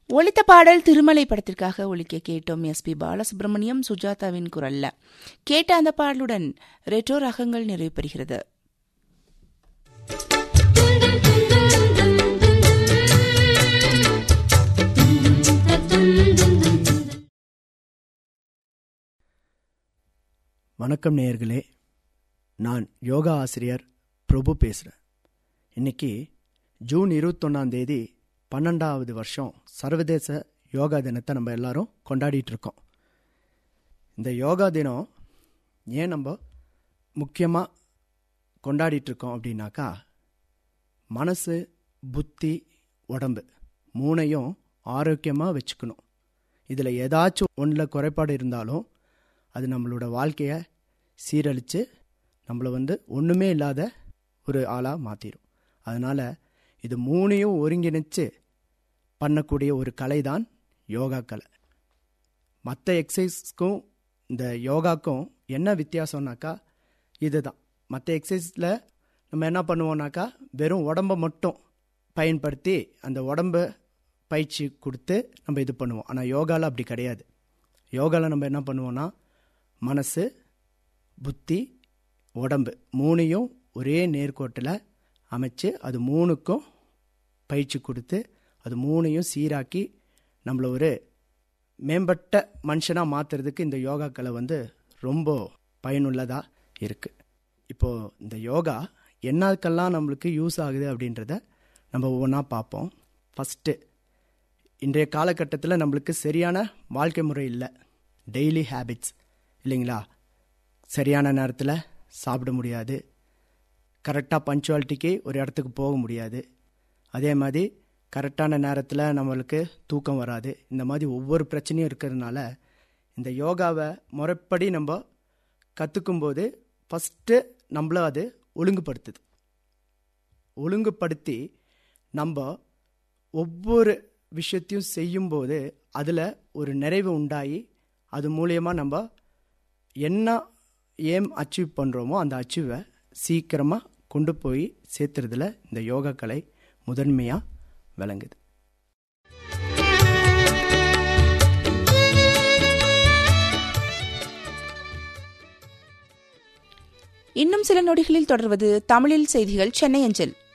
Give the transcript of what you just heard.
ஒலித்த பாடல் திருமலை படத்திற்காக ஒலிக்க கேட்டோம் எஸ் பி பாலசுப்ரமணியம் சுஜாதாவின் குரல்ல கேட்ட அந்த பாடலுடன் ரெட்ரோ ரகங்கள் நிறைவு பெறுகிறது வணக்கம் நேயர்களே நான் யோகா ஆசிரியர் பிரபு பேசுகிறேன் இன்னைக்கு ஜூன் இருபத்தொன்னாம் தேதி பன்னெண்டாவது வருஷம் சர்வதேச யோகா தினத்தை நம்ம எல்லாரும் கொண்டாடிட்டு இருக்கோம் இந்த யோகா தினம் ஏன் நம்ம முக்கியமாக கொண்டாடிட்டு இருக்கோம் அப்படின்னாக்கா மனசு புத்தி உடம்பு மூணையும் ஆரோக்கியமாக வச்சுக்கணும் இதில் ஏதாச்சும் ஒன்றில் குறைபாடு இருந்தாலும் அது நம்மளோட வாழ்க்கையை சீரழித்து நம்மளை வந்து ஒன்றுமே இல்லாத ஒரு ஆளாக மாற்றிடும் அதனால் இது மூணையும் ஒருங்கிணைச்சு பண்ணக்கூடிய ஒரு கலை தான் யோகா கலை மற்ற எக்ஸசைஸ்க்கும் இந்த யோகாக்கும் என்ன வித்தியாசம்னாக்கா இதுதான் மற்ற எக்ஸசைஸில் நம்ம என்ன பண்ணுவோம்னாக்கா வெறும் உடம்பை மட்டும் பயன்படுத்தி அந்த உடம்பை பயிற்சி கொடுத்து நம்ம இது பண்ணுவோம் ஆனால் யோகாவில் அப்படி கிடையாது யோகாவில் நம்ம என்ன பண்ணுவோம்னா மனசு புத்தி உடம்பு மூணையும் ஒரே நேர்கோட்டில் அமைச்சு அது மூணுக்கும் பயிற்சி கொடுத்து அது மூணையும் சீராக்கி நம்மளை ஒரு மேம்பட்ட மனுஷனாக மாற்றுறதுக்கு இந்த யோகா கலை வந்து ரொம்ப பயனுள்ளதாக இருக்குது இப்போது இந்த யோகா என்னக்கெல்லாம் நம்மளுக்கு யூஸ் ஆகுது அப்படின்றத நம்ம ஒவ்வொன்றா பார்ப்போம் ஃபஸ்ட்டு இன்றைய காலகட்டத்தில் நம்மளுக்கு சரியான வாழ்க்கை முறை இல்லை டெய்லி ஹேபிட்ஸ் இல்லைங்களா சரியான நேரத்தில் சாப்பிட முடியாது கரெக்டாக பஞ்சுவாலிட்டிக்கு ஒரு இடத்துக்கு போக முடியாது அதே மாதிரி கரெக்டான நேரத்தில் நம்மளுக்கு தூக்கம் வராது இந்த மாதிரி ஒவ்வொரு பிரச்சனையும் இருக்கிறதுனால இந்த யோகாவை முறைப்படி நம்ம கற்றுக்கும்போது ஃபஸ்ட்டு நம்மள அது ஒழுங்குபடுத்துது ஒழுங்குபடுத்தி நம்ம ஒவ்வொரு விஷயத்தையும் செய்யும்போது அதில் ஒரு நிறைவு உண்டாகி அது மூலியமாக நம்ம என்ன ஏம் அச்சீவ் பண்ணுறோமோ அந்த அச்சீவை சீக்கிரமாக கொண்டு போய் சேர்த்துறதுல இந்த யோகா கலை முதன்மையாக விளங்குது இன்னும் சில நொடிகளில் தொடர்வது தமிழில் செய்திகள் சென்னை அஞ்சல்